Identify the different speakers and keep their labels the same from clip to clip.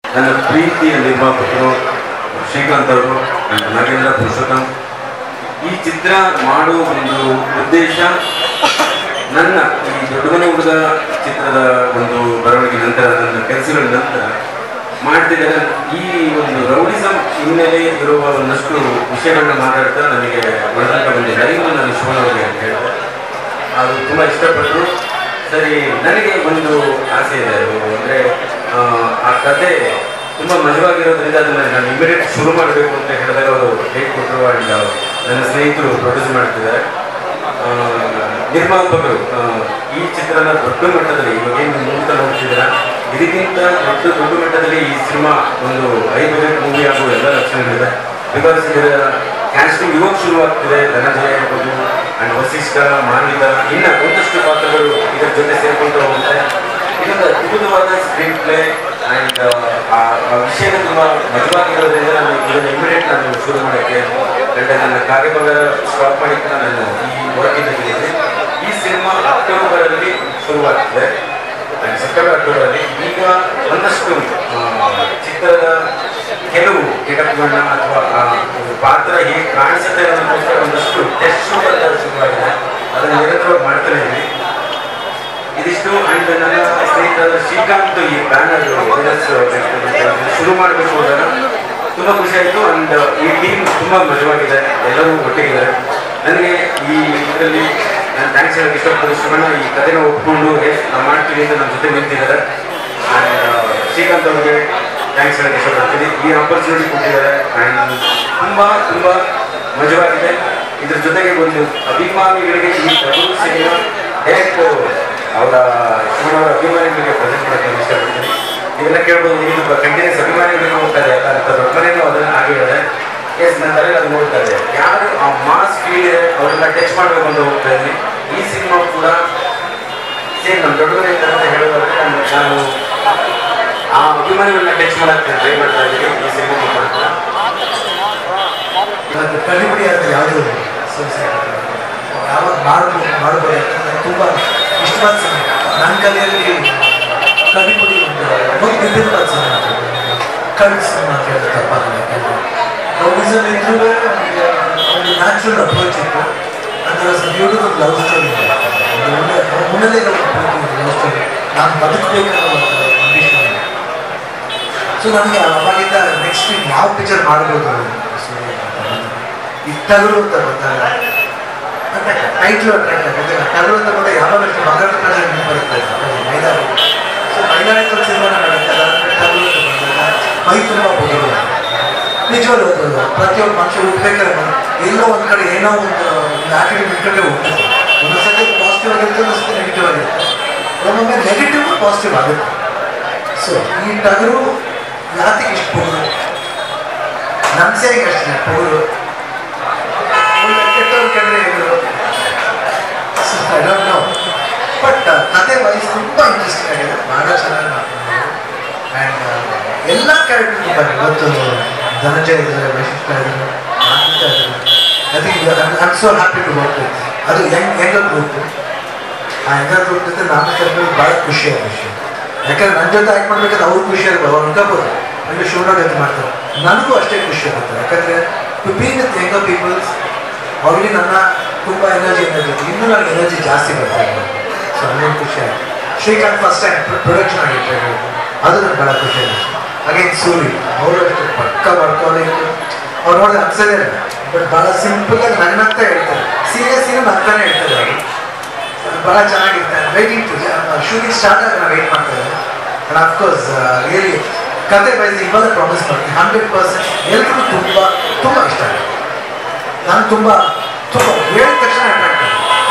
Speaker 1: ನನ್ನ ಪ್ರೀತಿಯ ನಿರ್ಮಾಪಕರು ಶ್ರೀಕಾಂತ್ ಅವರು and ನಾಗೇಂದ್ರ ಪುರುಷೋತ್ತಮ್ ಈ ಚಿತ್ರ ಮಾಡುವ ಒಂದು ಉದ್ದೇಶ ನನ್ನ ಈ ದೊಡ್ಡ ಮನೆ ಹುಡುಗ ಚಿತ್ರದ ಒಂದು ಬರವಣಿಗೆ ನಂತರ ನನ್ನ ಕೆಲಸಗಳ ನಂತರ ಮಾಡ್ತಿದ್ದಾರೆ ಈ ಒಂದು ರೌಡಿಸಂ ಹಿನ್ನೆಲೆ ಇರುವ ಒಂದಷ್ಟು ವಿಷಯಗಳನ್ನ ಮಾತಾಡ್ತಾ ನನಗೆ ಬರೆದಂತ ಒಂದು ಲೈವ್ ನಾನು ಶಿವನವರಿಗೆ ಅಂತ ಹೇಳಿದೆ ಅದು ತುಂಬ ಇಷ್ಟಪಟ್ಟರು ಸರಿ ನನಗೆ ಒಂದು ಆಸೆ ಇದೆ ಅದು ಅಂದರೆ ಆ ಕತೆ ತುಂಬ ಮಜವಾಗಿರೋದ್ರಿಂದ ಅದನ್ನು ನಾನು ಇಮಿಡಿಯೇಟ್ ಶುರು ಮಾಡಬೇಕು ಅಂತ ಹೇಳಿದಾಗ ಅವರು ಹೇಳಿಕೊಟ್ರು ಆ್ಯಂಡ್ ನನ್ನ ಸ್ನೇಹಿತರು ಪ್ರೊಡ್ಯೂಸ್ ಮಾಡ್ತಿದ್ದಾರೆ ಆ, ನಿರ್ಮಾಪಕರು ಆ, ಈ ಚಿತ್ರನ ದೊಡ್ಡ ಮಟ್ಟದಲ್ಲಿ ಇವಾಗ ಏನು ಮುಹೂರ್ತ ನೋಡ್ತಿದ್ದೀರಾ ಇದಕ್ಕಿಂತ ದೊಡ್ಡ ದೊಡ್ಡ ಮಟ್ಟದಲ್ಲಿ ಈ ಸಿನಿಮಾ ಒಂದು ಐ ಬಜೆಟ್ ಮೂವಿ ಆಗುವ ಎಲ್ಲ ಲಕ್ಷಣಗಳಿದೆ ಬಿಕಾಸ್ ಇದರ ಕ್ಯಾಸ್ಟಿಂಗ್ ಇವಾಗ ಶುರುವಾಗ್ತಿದೆ ಧನಂಜಯ ಇರ್ಬೋದು ಅಂಡ್ ವಸಿಷ್ಠ ಮಾನ್ವಿತ ಇನ್ನ ಒಂದಷ್ಟು ಪಾತ್ರಗಳು ಇದರ ಜೊತೆ ಸೇರ್ಕೊಂಡು ಹೋಗುತ್ತೆ ಇದೊಂದು ಅದ್ಭುತವಾದ ಸ್ಕ್ರೀನ್ ಪ್ಲೇ ಆ್ಯಂಡ್ ಆ ವಿಷಯನ ತುಂಬ ಮಜವಾಗಿರೋದ್ರಿಂದ ನಾನು ಇದನ್ನು ಇಮಿಡಿಯೇಟ್ ನಾನು ಶುರು ಮಾಡೋಕ್ಕೆ ಗಂಟೆ ನನ್ನ ಕಾರ್ಯಭಾಗ ಸ್ಟಾಪ್ ಮಾಡಿಕ್ಕೆ ನಾನು ಈ ವರ್ಕಿಂದ ಇದ್ದೀನಿ ಈ ಸಿನಿಮಾ ಅಕ್ಟೋಬರಲ್ಲಿ ಶುರುವಾಗ್ತಿದೆ and ಸೆಪ್ಟೆಂಬರ್ ಅಕ್ಟೋಬರಲ್ಲಿ ಈಗ ಒಂದಷ್ಟು ಆ, ಚಿತ್ರದ ಕೆಲವು ಗಿಡಗಳನ್ನ ಅಥವಾ ಆ ಒಂದು ಪಾತ್ರ ಹೇಗೆ ಕಾಣಿಸುತ್ತೆ ಅನ್ನೋದಕ್ಕೋಸ್ಕರ ಒಂದಷ್ಟು ಟೆಸ್ಟ್ ಶೂಟ್ ಅಂತ ಶುರುವಾಗಿದೆ ಅದನ್ನು ನಿರಂತರವಾಗಿ ಮಾಡ್ತಾನೆ ಇದ್ದೀನಿ ಇದಿಷ್ಟು ಅಂಡ್ ನನ್ನ ಸ್ನೇಹಿತರಾದ ಶ್ರೀಕಾಂತ್ ಈ ಬ್ಯಾನರ್ ಶುರು ಮಾಡಬೇಕು ಅಂದಾಗ ತುಂಬ ಖುಷಿ ಆಯಿತು ಅಂಡ್ ಈ ಟೀಮ್ ತುಂಬ ಮಜವಾಗಿದೆ ಎಲ್ಲರೂ ಒಟ್ಟಿಗಿದ್ದಾರೆ ನನಗೆ ಈ ಇದರಲ್ಲಿ ನಾನು ಥ್ಯಾಂಕ್ಸ್ ಹೇಳಕ್ಕೆ ಇಷ್ಟಪಡ್ತೀನಿ ಶಿವಣ್ಣ ಈ ಕಥೆನ ಒಪ್ಕೊಂಡು "ಏ, ನಾವು ಮಾಡ್ತೀವಿ ಅಂತ ನಮ್ಮ ಜೊತೆ ನಿಂತಿದ್ದಾರೆ ಆ್ಯಂಡ್ ಶ್ರೀಕಾಂತ್ ಅವ್ರಿಗೆ ಥ್ಯಾಂಕ್ಸ್ ಹೇಳಕ್ಕೆ ಇಷ್ಟಪಡ್ತೀನಿ ಈ ಆಪರ್ಚುನಿಟಿ ಕೊಟ್ಟಿದ್ದಾರೆ ಆ್ಯಂಡ್ ತುಂಬ ತುಂಬ ಮಜವಾಗಿದೆ ಇದ್ರ ಜೊತೆಗೆ ಒಂದು ಅಭಿಮಾನಿಗಳಿಗೆ ಈ ಡಬಲ್ ಸಿನಿಮಾ ಡೈರೆಕ್ಟ್ ಅವರ ಶಿವನವರ ಅಭಿಮಾನಿಗಳಿಗೆ ಪ್ರೆಸೆಂಟ್ ಮಾಡೋಕ್ಕೆ ಇಷ್ಟಪಡ್ತೀನಿ ನೀವೆಲ್ಲ ಕೇಳ್ಬೋದು ಇದು ಕಂಟಿನ್ಯೂಸ್ ಅಭಿಮಾನಿಗಳಿಗೆ ಹೋಗ್ತಾರೆ ಅಲ್ಲ ಅಂತ ದೊಡ್ಡ ಮನೆಯೂ ಅದನ್ನು ಹಾಗೆ ಹೇಳಿದೆ ಎಸ್ ನನ್ನ ತಲೆಯಲ್ಲಿ ಅದು ನೋಡ್ತಾ ಇದೆ ಯಾರು ಆ ಮಾಸ್ ಫೀಲ್ ಇದೆ ಅವರೆಲ್ಲ ಟಚ್ ಮಾಡಬೇಕು ಅಂತ ಹೋಗ್ತಾ ಇದ್ದೀನಿ ಈ ಸಿನಿಮಾ ಕೂಡ ಸೇಮ್ ನಮ್ಮ ದೊಡ್ಡ ಮನೆ ಅಂತ ಹೇಳೋದಾದ್ರೆ ನಾನು ನಾನು ಆ ಅಭಿಮಾನಿಗಳನ್ನ ಟಚ್ ಮಾಡಕ್ಕೆ ಟ್ರೈ ಮಾಡ್ತಾ ಇದ್ದೀನಿ ಈ ಸಿನಿಮಾ ಮುಖಾಂತರ
Speaker 2: ಅದು ಕಡಿಮೆ ಅಂತ ಯಾವುದೂ ಸಮಸ್ಯೆ ಆಗಿಲ್ಲ. ಯಾವಾಗ ಮಾಡಬೇಕು ಮಾಡಬೇಕು ಅಂತ ನಂಗೆ ತುಂಬ ಇಷ್ಟವಾದ ಸಿನಿಮಾ ನನ್ನ ಕಲೆಯಲ್ಲಿ ಕಡಿಮುಡಿ ಒಂದು ಒಂದು ವಿಭಿನ್ನವಾದ ಸಿನಿಮಾ ಕಳ್ಳ ಸಿನಿಮಾ ಅಂತ ಹೇಳಿದ್ರೆ ತಪ್ಪಾಗಲ್ಲ ಯಾಕಂದರೆ ರೌಡಿಸಮ್ ಇದ್ರೂ ಒಂದು ನ್ಯಾಚುರಲ್ ಅಪ್ರೋಚ್ ಇತ್ತು ಅಂದರೆ ಬ್ಯೂಟಿಫುಲ್ ಲವ್ ಸ್ಟೋರಿ ಮುನ್ನದೇ ಲವ್ ಸ್ಟೋರಿ ನಾನು ಬದುಕಬೇಕನ್ನೋ ಒಂದು ಅಂಬಿಷನ್ ಇದೆ ಸೊ ನನಗೆ ಅವಾಗಿಂದ ನೆಕ್ಸ್ಟ್ ಯಾವ ಪಿಕ್ಚರ್ ಮಾಡ್ಬೋದು ಸೊ ಈ ಟಗರು ಅಂತ ಬಂದಾಗ ಟೈಟ್ಲು ಅಟ್ರಾಕ್ಟ್ ಆಗುತ್ತೆ ಟಗರು ಅಂತ ಬಂದಾಗ ಯಾವಾಗ ಬಂಗಾರದ ಪ್ರಜೆ ನೆನಪು ಬರುತ್ತೆ ಮೈದಾನ ಸೊ ಮೈದಾನ ಸಿನಿಮಾನ ಮಾಡುತ್ತೆ ಅದಾದ್ಮೇಲೆ ಟಗರು ಅಂತ ಬಂದಾಗ ಮೈ ತುಂಬ ಬಗೆಗಳು ನಿಜವಾಗ್ಲೂ ಅದು ಪ್ರತಿಯೊಬ್ಬ ಮನುಷ್ಯ ಹುಟ್ಬೇಕಾದ್ರೆ ಎಲ್ಲೋ ಒಂದು ಕಡೆ ಏನೋ ಒಂದು ಒಂದು ಆಟಿಟ್ಯೂಡ್ ಇಟ್ಕೊಂಡೇ ಹೋಗ್ತದೆ ಒಂದೊಂದ್ಸತಿ ಪಾಸಿಟಿವ್ ಆಗಿರುತ್ತೆ ಒಂದೊಂದ್ಸತಿ ನೆಗೆಟಿವ್ ಆಗಿರುತ್ತೆ ಒಮ್ಮೊಮ್ಮೆ ನೆಗೆಟಿವ್ ಪಾಸಿಟಿವ್ ಆಗುತ್ತೆ ಸೊ ಈ ಟಗರು ಯಾತಿಗೆ ಇಷ್ಟು ಪೊಗರು ನಮ್ಸೆಗೆ ಅಷ್ಟೇ ಪೊಗರು ಒಳ್ಳೆ ಕೆಟ್ಟವ್ರ ಕಂಡ್ರೆ ಇವರು ಐ ಡೋಂಟ್ ನೋ ಬಟ್ ಕತೆ ವೈಸ್ ತುಂಬ ಇಂಟ್ರೆಸ್ಟಿಂಗ್ ಆಗಿದೆ ಭಾಳ ಚೆನ್ನಾಗಿ ಮಾಡ್ಕೊಂಡಿದ್ದಾರೆ ಆ್ಯಂಡ್ ಎಲ್ಲ ಕ್ಯಾರೆಕ್ಟರ್ ತುಂಬ ಇವತ್ತು ಧನಂಜಯ ಇದ್ದಾರೆ ವೈಶಿಷ್ಟ್ಯ ಇದ್ದಾರೆ ಮಾನ್ವಿತಾ ಇದ್ದಾರೆ I think I so happy to work with ಅದು ಯಂಗ್ ಯಂಗರ್ ಗ್ರೂಪ್ ಆ ಯಂಗರ್ ಗ್ರೂಪ್ ಜೊತೆ ನಾನು ಕರ್ಕೊಂಡು ಭಾಳ ಖುಷಿಯಾದ ವಿಷಯ ಯಾಕಂದ್ರೆ ನನ್ನ ಜೊತೆ ಆ್ಯಕ್ಟ್ ಮಾಡ್ಬೇಕಾದ್ರೆ ಅವ್ರು ಖುಷಿ ಆಗುತ್ತೆ ಅವ್ರು ಅನ್ಕೋಬೋದು ನನಗೆ ಶಿವಣ್ಣ ಜೊತೆ ಮಾಡ್ತಾರೆ ನನಗೂ ಅಷ್ಟೇ ಖುಷಿ ಆಗುತ್ತೆ ಯಾಕಂದರೆ to be with younger peoples already ನನ್ನ ತುಂಬ ಎನರ್ಜಿ ಎನರ್ಜಿ ಇನ್ನೂ ನನಗೆ ಎನರ್ಜಿ ಜಾಸ್ತಿ ಬರ್ತಾ ಇದೆ ಸೊ ನನಗೆ ಖುಷಿ ಆಯಿತು ಶ್ರೀಕಾಂತ್ ಫಸ್ಟ್ ಟೈಮ್ ಪ್ರೊಡಕ್ಷನ್ ಆಗಿತ್ತು ಅದು ನನಗೆ ಭಾಳ ಖುಷಿ ಆಯಿತು ಅಗೇನ್ ಸೂರಿ ಅವರು ಅಷ್ಟೇ ಪಕ್ಕ ಮಾಡ್ಕೋಬೇಕು ಅವ್ರು ನೋಡಿದ್ರೆ ಅನ್ಸದೇ ಇಲ್ಲ ಬಟ್ ಭಾಳ ಸಿಂಪಲ್ ಆಗಿ ನಗ್ನಗ್ತಾ ಹೇಳ್ತಾರೆ ಸೀರಿಯಸ್ ಸೀರಿಯಸ್ ನಗ್ತಾನೆ ಹೇಳ್ತಾರೆ ಅವರು ಭಾಳ ಚೆನ್ನಾಗಿರ್ತಾರೆ ವೇಟಿಂಗ್ ಟು ಶೂಟಿಂಗ್ ಸ್ಟಾರ್ಟ್ ಆಗಿ ನಾವು ವೇಟ್ ಮಾಡ್ತಾ ಇದ್ದಾರೆ ಆ್ಯಂಡ್ ಅಫ್ಕೋರ್ಸ್ ರಿಯಲಿ ಕತೆ ವೈಸ್ ಇವಾಗ ಪ್ರಾಮಿಸ್ ಮಾಡ್ತೀನಿ ಹಂಡ್ರೆಡ್ ಪರ್ಸೆಂಟ್ ಎಲ್ರಿಗೂ ತುಂಬ ತುಂಬ ಇಷ್ಟ ಆಗುತ್ತೆ ನಾನು ತುಂಬ ತುಂಬ ಹೇಳಿದ ತಕ್ಷಣ ಅಟ್ರಾಕ್ಟ್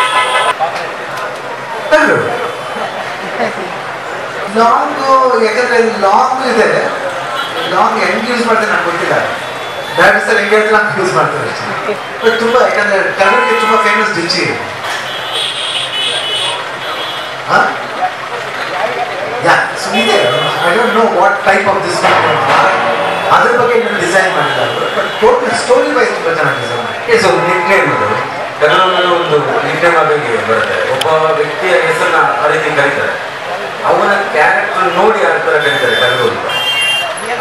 Speaker 2: ಲಾಂಗು ಯಾಕಂದ್ರೆ ಲಾಂಗ್ ಇದೆ ಲಾಂಗ್ ಹೆಂಗೆ ಯೂಸ್ ಮಾಡ್ತೀನಿ ನಂಗೆ ಗೊತ್ತಿಲ್ಲ ಬ್ಯಾಟ್ ಸರ್ ಹೆಂಗೆ ಹೇಳ್ತಾರೆ ಹಂಗೆ ಯೂಸ್ ಮಾಡ್ತಾರೆ ಅಷ್ಟೇ ಬಟ್ ತುಂಬ ಯಾಕಂದ್ರೆ ಟಗರ್ಗೆ ತುಂಬ ಫೇಮಸ್ ಡಿಚ್ಚಿ ಹಾಂ ಯಾ ಸೊ ಇದೆ I don't know what type of this ಅದ್ರ ಬಗ್ಗೆ ನಾನು ಡಿಸೈನ್ ಮಾಡಿದ್ದಾರೆ ಬಟ್ ಟೋಟಲ್ ಸ್ಟೋರಿ ವೈಸ್ ತುಂಬ ಚೆನ್ನಾಗಿ ಡಿಸೈನ್ ಮಾಡಿ
Speaker 1: ಸೊ ನಿಕ್ನೇಮ್ ಅದು ಕನ್ನಡದಲ್ಲಿ ಒಂದು ನಿಕ್ನೇಮ್ ಆಗಿ ಬರುತ್ತೆ ಒಬ್ಬ ವ್ಯಕ್ತಿಯ ಹೆಸರನ್ನ ಆ ರೀತಿ ಕರೀತಾರೆ ಅವನ ಕ್ಯಾರೆಕ್ಟರ್ ನೋಡಿ ಆ ಥರ ಕರೀತಾರೆ ಟಗರು ಅಂತ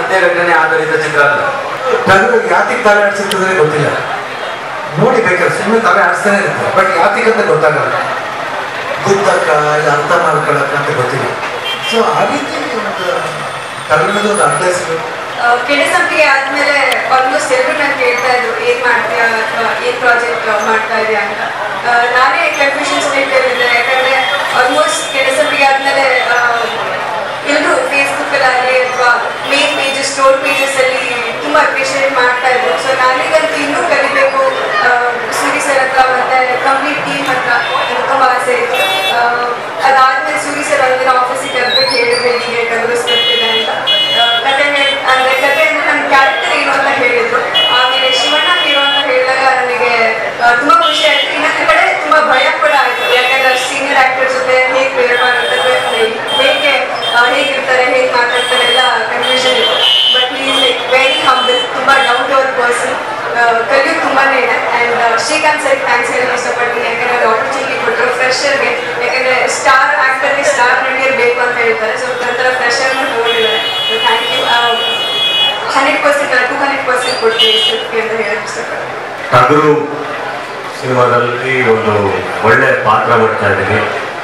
Speaker 1: ಸತ್ಯ ಘಟನೆ ಆಧಾರಿತ ಚಿತ್ರ ಅಲ್ಲ
Speaker 2: ಟಗರು ಯಾತಿಗೆ ತಲೆ ಆಡ್ಸಿರ್ತದೆ ಗೊತ್ತಿಲ್ಲ ನೋಡಿ ಬೇಕಾದ್ರೆ ಸುಮ್ಮನೆ ತಲೆ ಆಡಿಸ್ತಾನೆ ಇರುತ್ತೆ ಬಟ್ ಯಾತಿಗೆ ಅಂತ ಗೊತ್ತಾಗಲ್ಲ ಗುದ್ದಕ್ಕ ಇಲ್ಲ ಅರ್ಥ ಮಾಡ್ಕೊಳಕ್ಕ ಅಂತ ಗೊತ್ತಿಲ್ಲ ಸೊ ಆ ರೀತಿ ಒಂದು ಕನ್ನಡದ ಒಂದು ಅರ್ಥ ಹೆಸರು
Speaker 3: ಕೆಳಸಂಪಿಗೆ ಆದ್ಮೇಲೆ ಆಲ್ಮೋಸ್ಟ್ ಎಲ್ಲರೂ ನಾನು ಕೇಳ್ತಾ ಇದ್ರು ಏನ್ ಮಾಡ್ತೀಯಾ ಅಥವಾ ಏನ್ ಪ್ರಾಜೆಕ್ಟ್ ಮಾಡ್ತಾ ಇದೆಯಾ ಅಂತ ಆ, ನಾನೇ ಕನ್ಫ್ಯೂಷನ್ ಸ್ಟೇಟ್ ಇದ್ದೆ ಯಾಕಂದ್ರೆ ಆಲ್ಮೋಸ್ಟ್ ಕೆಳಸಂಪಿಗೆ ಆದ್ಮೇಲೆ ಎಲ್ಲರೂ ಫೇಸ್ಬುಕ್ ಅಲ್ಲಿ ಅಥವಾ ಮೇನ್ ಪೇಜಸ್ ಸ್ಟೋರ್ ಪೇಜಸ್ ಅಲ್ಲಿ ತುಂಬಾ ಅಪ್ರಿಷಿಯೇಟ್ ಮಾಡ್ತಾ ಇದ್ರು ಸೊ ನನಗಂತೂ ಇನ್ನೂ ಕಲಿಬೇಕು ಆ, ಸೂರಿ ಸರ್ ಹತ್ರ ಮತ್ತೆ ಕಂಪ್ಲೀಟ್ ಟೀಮ್ ಹತ್ರ ನನಗೆ ತುಂಬಾ ಆಸೆ ಇತ್ತು ಆ, ಅದಾದ್ಮೇಲೆ ಸೂರಿ ಸರ್ ಒಂದಿನ ಆಫೀಸಿಗೆ ಕರ್ಬೇಕು ಹೇಳಿದ್ರೆ ಹೀಗೆ ಟಗರು ಸ್ಕ್ರಿಪ್ಟ್ ಇದೆ ಅಂತ ಆ, ಕತೆ ಹೇಳ್- ಅಂದ್ರೆ ಕತೆ ಅಂದ್ರೆ ನನ್ನ ಕ್ಯಾರೆಕ್ಟರ್ ಏನು ಅಂತ ಹೇಳಿದ್ರು ಆಮೇಲೆ ಶಿವಣ್ಣ ಹೀರೋ ಅಂತ ಹೇಳಿದಾಗ ನನಗೆ ಆ, ತುಂಬಾ ಖುಷಿ ಆಯ್ತು ಇನ್ನೊಂದು ಕಡೆ ತುಂಬಾ ಭಯ ಕೂಡ ಆಯ್ತು ಯಾಕಂದ್ರೆ ಸೀನಿಯರ್ ಆಕ್ಟರ್ ಜೊತೆ ಹೇಗೆ ಬೇರೆ ಮಾಡುತ್ತೆ ಹೇಗೆ ಆ, ಹೇಗಿರ್ತಾರೆ ಹೇಗೆ ಮಾತಾಡ್ತಾರೆ ಎಲ್ಲ ಕನ್ಫ್ಯೂಷನ್ ಇತ್ತು but is like very humble ತುಂಬಾ ಡೌನ್ ಟು ಅವರ್ ಪರ್ಸನ್ ಕಲಿಯೋದು ತುಂಬಾನೇ ಇದೆ ಆ್ಯಂಡ್ ಶ್ರೀಕಾಂತ್ ಸರ್ ಥ್ಯಾಂಕ್ಸ್ ಹೇಳಕ್ಕೆ ಇಷ್ಟಪಡ್ತೀನಿ ಯಾಕಂದ್ರೆ ಅದು ಆಪರ್ಚುನಿಟಿ ಕೊಟ್ಟರು ಫ್ರೆಶರ್ಗೆ ಯಾಕಂದ್ರೆ ಸ್ಟಾರ್ ಆಕ್ಟರ್ಗೆ ಸ್ಟಾರ್ ನಟಿಯರ್ ಬೇಕು ಅಂತ ಹೇಳ್ತಾರೆ ಸೊ ನಂತರ ಫ್ರೆಶರ್ನ ತಗೊಂಡಿದ್ದಾರೆ thank you hundred percent to hundred percent ಕೊಡ್ತೀನಿ ಸ್ಕ್ರಿಪ್ಟ್ಗೆ ಅಂತ ಹೇಳಕ್ಕೆ ಇಷ್ಟಪಡ್ತೀನಿ
Speaker 4: ಟಗರು ಸಿನಿಮಾದಲ್ಲಿ ಒಂದು ಒಳ್ಳೆ ಪಾತ್ರ ಮಾಡ್ತಾ ಇದ್ದೀನಿ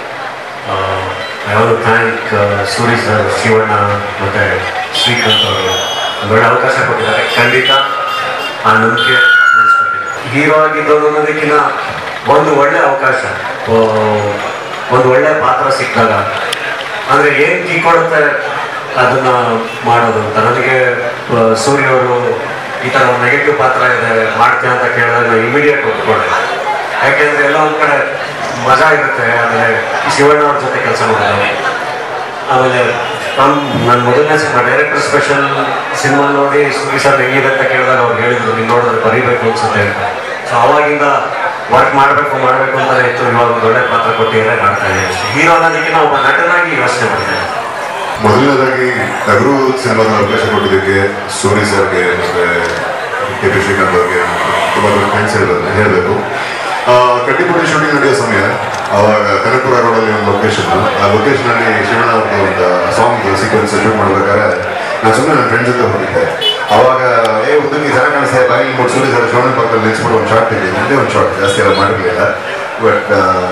Speaker 4: ಯಾವುದು ಥ್ಯಾಂಕ್ ಸೂರಿ ಸರ್ ಶಿವಣ್ಣ ಮತ್ತು ಶ್ರೀಕಾಂತ್ ಅವರು ಒಂದು ಒಳ್ಳೆ ಅವಕಾಶ ಕೊಟ್ಟಿದ್ದಾರೆ ಖಂಡಿತ ಆ ನಂಬಿಕೆ ಉಳಿಸ್ಕೊತೀನಿ ಹೀರೋ ಆಗಿದ್ದವನು ಅನ್ನೋದಕ್ಕಿಂತ ಒಂದು ಒಳ್ಳೆ ಅವಕಾಶ ಆ, ಒಂದು ಒಳ್ಳೆ ಪಾತ್ರ ಸಿಕ್ಕಿದಾಗ ಅಂದರೆ ಏನು ಕೀಕೊಡುತ್ತೆ ಅದನ್ನ ಮಾಡೋದು ಅಂತ ನನಗೆ ಆ, ಸೂರ್ಯ ಅವರು ಈ ಥರ ಒಂದು ನೆಗೆಟಿವ್ ಪಾತ್ರ ಇದೆ ಮಾಡ್ತೀಯ ಅಂತ ಕೇಳಿದಾಗ ನಾನು ಇಮಿಡಿಯೇಟ್ ಒಪ್ಕೊಂಡೆ ಯಾಕೆಂದ್ರೆ ಎಲ್ಲ ಒಂದು ಕಡೆ ಮಜಾ ಇರುತ್ತೆ ಆಮೇಲೆ ಶಿವಣ್ಣ ಅವ್ರ ಜೊತೆ ಕೆಲಸ ಮಾಡೋದು ಆಮೇಲೆ ನಾನು ನನ್ನ ಮೊದಲನೇ ಸಿನಿಮಾ ಡೈರೆಕ್ಟರ್ ಸ್ಪೆಷಲ್ ಸಿನಿಮಾ ನೋಡಿ ಸೂರಿ ಸರ್ ಹೆಂಗಿದೆ ಅಂತ ಕೇಳಿದಾಗ ಅವ್ರು ಹೇಳಿದ್ರು ನೀನು ನೋಡಿದ್ರೆ ಬರೀಬೇಕು ಅನ್ಸುತ್ತೆ ಅಂತ ಸೊ ಅವಾಗಿಂದ ವರ್ಕ್ ಮಾಡಬೇಕು ಮಾಡಬೇಕು ಅಂತಾನೆ ಇತ್ತು ಇವಾಗ ಒಂದು ಒಳ್ಳೆ ಪಾತ್ರ ಕೊಟ್ಟಿದ್ದಾರೆ ಮಾಡ್ತಾ ಇದ್ದೀನಿ ಹೀರೋ ಅನ್ನೋದಕ್ಕಿಂತ ಒಬ್ಬ ನಟನಾಗಿ ಯೋಚನೆ ಮಾಡ್ತೇನೆ
Speaker 5: ಮೊದಲನೇದಾಗಿ ಟಗರು ಸಿನಿಮಾದ ಅವಕಾಶ ಕೊಟ್ಟಿದ್ದಕ್ಕೆ ಸೋನಿ ಸರ್ಗೆ ಮತ್ತೆ ಕೆ ಪಿ ಶ್ರೀಕಾಂತ್ ಅವ್ರಿಗೆ ತುಂಬ ದೊಡ್ಡ ಥ್ಯಾಂಕ್ಸ್ ಹೇಳಬೇಕು ಹೇಳಬೇಕು ಕಟ್ಟಿಪುಡಿ ಶೂಟಿಂಗ್ ನಡೆಯೋ ಸಮಯ ಅವಾಗ ಕನಕಪುರ ರೋಡಲ್ಲಿ ಒಂದು ಲೊಕೇಶನ್ ಆ ಲೊಕೇಶನಲ್ಲಿ ಶಿವಣ್ಣ ಅವ್ರದ್ದು ಒಂದು ಸಾಂಗ್ ಸೀಕ್ವೆನ್ಸ್ ಶೂಟ್ ಮಾಡ್ಬೇಕಾದ್ರೆ ನಾನು ಸುಮ್ಮನೆ ನನ್ನ ಫ್ರೆಂಡ್ ಜೊತೆ ಹೋಗಿದ್ದೆ ಅವಾಗ ಏ ಉದ್ದಕ್ಕೆ ಜನ ಕಾಣಿಸ್ತಾ ಬಾಯಿ ಮೂರು ಸೂರ್ಯ ಸರ್ ಶಿವಣ್ಣ ಪಕ್ಕದಲ್ಲಿ ನಿಲ್ಸ್ಬಿಟ್ಟು ಒಂದು ಶಾರ್ಟ್ ತೆಗೆದು ಒಂದೇ ಒಂದು ಶಾರ್ಟ್ ಜಾಸ್ತಿ ಎಲ್ಲ ಮಾಡಿರಲಿಲ್ಲ ಬಟ್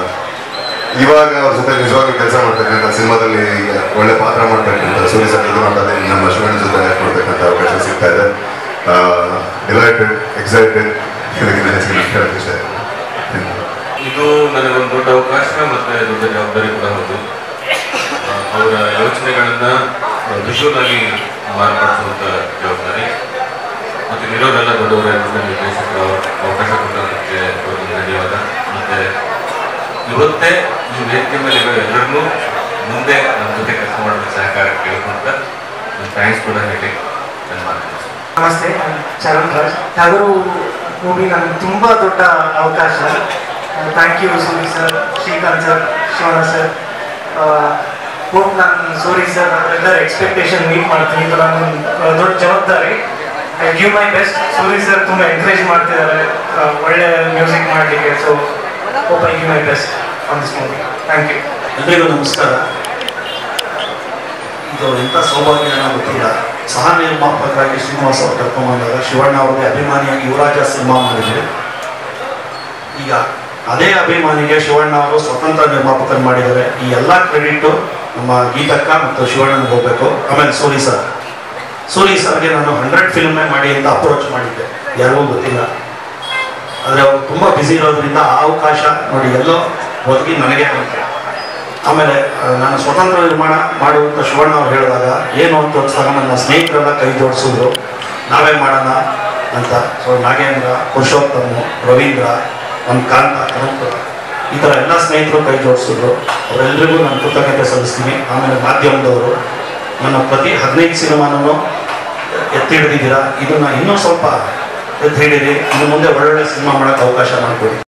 Speaker 5: ಇವಾಗ ಅವ್ರ ಜೊತೆ ನಿಜವಾಗ್ಲೂ ಕೆಲಸ ಮಾಡ್ತಕ್ಕಂಥ ಸಿನಿಮಾದಲ್ಲಿ ಈಗ ಒಳ್ಳೆ ಪಾತ್ರ ಮಾಡ್ತಕ್ಕಂಥ ಸೂರ್ಯ ಸರ್ ಇದು ಮಾಡೋದೇ ನಮ್ಮ ಶಿವಣ್ಣ ಜೊತೆ ಆ್ಯಕ್ಟ್ ಮಾಡ್ತಕ್ಕಂಥ ಅವಕಾಶ ಸಿಗ್ತಾ ಇದೆ ಡಿಲೈಟೆಡ್ ಎಕ್ಸೈಟೆಡ್ ಇದಕ್ಕಿಂತ ಹೆಚ್ಚಿನ ಹೇಳಕ್ಕೆ ಇಷ್ಟ ಇದೆ Thank you.
Speaker 1: ಇದು ನನಗೊಂದು ದೊಡ್ಡ ಅವಕಾಶ ಮತ್ತೆ ದೊಡ್ಡ ಜವಾಬ್ದಾರಿ ಕೂಡ ಹೌದು ಆ, ಅವರ ಯೋಚನೆಗಳನ್ನ ವಿಜುವಲ್ ಆಗಿ ಮಾರ್ಪಡಿಸುವಂತ ಜವಾಬ್ದಾರಿ ಮತ್ತೆ ಇರೋರೆಲ್ಲ ದೊಡ್ಡವರೇ ದೊಡ್ಡ ನಿರ್ದೇಶಕರು ಅವ್ರ ಅವಕಾಶ ಕೊಟ್ಟದಕ್ಕೆ ಅವ್ರಿಗೆ ಧನ್ಯವಾದ ಮತ್ತೆ ಇವತ್ತೇ ಈ ವೇದಿಕೆ ಮೇಲೆ ಇರೋ ಎಲ್ಲರನ್ನೂ ಮುಂದೆ ನಮ್ಮ ಜೊತೆ ಕೆಲಸ ಮಾಡೋದಕ್ಕೆ ಸಹಕಾರ ಕೇಳ್ಕೊಂತ ಥ್ಯಾಂಕ್ಸ್ ಕೂಡ ಹೇಳಿ ನನ್ನ ಮಾತು ಮುಗಿಸ್ತೇನೆ.
Speaker 6: ನಮಸ್ತೆ ನಾನು ಚರಣ್ ರಾಜ್ ಟಗರು ಮೂವಿ ನನಗೆ ತುಂಬ ದೊಡ್ಡ ಅವಕಾಶ thank you Suri sir Srikanth sir Shivanna sir hope ನಾನು ಸೂರಿ ಸರ್ ಎಲ್ಲರ ಎಕ್ಸ್ಪೆಕ್ಟೇಷನ್ ಮೀಟ್ ಮಾಡ್ತೀನಿ ಇದು ನನ್ನ ಆ, ದೊಡ್ಡ ಜವಾಬ್ದಾರಿ I give my best Suri sir ತುಂಬ ಎನ್ಕರೇಜ್ ಮಾಡ್ತಿದ್ದಾರೆ ಆ, ಒಳ್ಳೆ ಮ್ಯೂಸಿಕ್ ಮಾಡಲಿಕ್ಕೆ so hope I give my best on this movie thank you
Speaker 7: ಎಲ್ರಿಗೂ ನಮಸ್ಕಾರ ಇದು ಎಂಥ ಸೌಭಾಗ್ಯ ಅನ್ನೋ ಗೊತ್ತಿಲ್ಲ ಸಹ ನಿರ್ಮಾಪಕರಾಗಿ ಶ್ರೀನಿವಾಸ ಅವರು ಕರ್ಕೊಂಡ್ಬಂದಾಗ ಶಿವಣ್ಣ ಅವರಿಗೆ ಅಭಿಮಾನಿಯಾಗಿ ಯುವರಾಜ ಸಿನಿಮಾ ಮಾಡಿದ್ರು ಈಗ ಅದೇ ಅಭಿಮಾನಿಗೆ ಶಿವಣ್ಣ ಅವರು ಸ್ವತಂತ್ರ ನಿರ್ಮಾಪಕರು ಮಾಡಿದ್ದಾರೆ ಈ ಎಲ್ಲ ಕ್ರೆಡಿಟ್ ನಮ್ಮ ಗೀತಕ್ಕ ಮತ್ತು ಶಿವಣ್ಣನಿಗೆ ಹೋಗ್ಬೇಕು ಆಮೇಲೆ ಸೂರಿ ಸರ್ ಸೂರಿ ಸರ್ಗೆ ನಾನು ಹಂಡ್ರೆಡ್ ಫಿಲ್ಮೇ ಮಾಡಿ ಅಂತ ಅಪ್ರೋಚ್ ಮಾಡಿದ್ದೆ ಯಾರಿಗೂ ಗೊತ್ತಿಲ್ಲ ಆದರೆ ಅವರು ತುಂಬ ಬ್ಯುಸಿ ಇರೋದ್ರಿಂದ ಆ ಅವಕಾಶ ನೋಡಿ ಎಲ್ಲೋ ಒದಗಿ ನನಗೆ ಬಂತು ಆಮೇಲೆ ಆ, ನಾನು ಸ್ವತಂತ್ರ ನಿರ್ಮಾಣ ಮಾಡುವಂತ ಶಿವಣ್ಣ ಅವ್ರು ಹೇಳಿದಾಗ ಏನು ಅಂತ ತೋರಿಸಿದಾಗ ನನ್ನ ಸ್ನೇಹಿತರೆಲ್ಲ ಕೈ ಜೋಡಿಸಿದ್ರು ನಾವೇ ಮಾಡೋಣ ಅಂತ ಸೊ ನಾಗೇಂದ್ರ ಪುರುಷೋತ್ತಮ ರವೀಂದ್ರ ನಮ್ಮ ಕಾಂತ ಕನಕಪುರ ಈ ಥರ ಎಲ್ಲ ಸ್ನೇಹಿತರು ಕೈ ಜೋಡಿಸಿದ್ರು ಅವರೆಲ್ಲರಿಗೂ ನಾನು ಕೃತಜ್ಞತೆ ಸಲ್ಲಿಸ್ತೀನಿ ಆಮೇಲೆ ಮಾಧ್ಯಮದವರು ನನ್ನ ಪ್ರತಿ ಹದಿನೈದು ಸಿನಿಮಾನೂ ಎತ್ತಿ ಹಿಡಿದಿದ್ದೀರಾ ಇದನ್ನ ಇನ್ನೂ ಸ್ವಲ್ಪ ಎತ್ತಿ ಹಿಡೀರಿ ಇನ್ನು ಮುಂದೆ ಒಳ್ಳೊಳ್ಳೆ ಸಿನಿಮಾ ಮಾಡೋಕ್ಕೆ ಅವಕಾಶ ಮಾಡಿಕೊಡಿ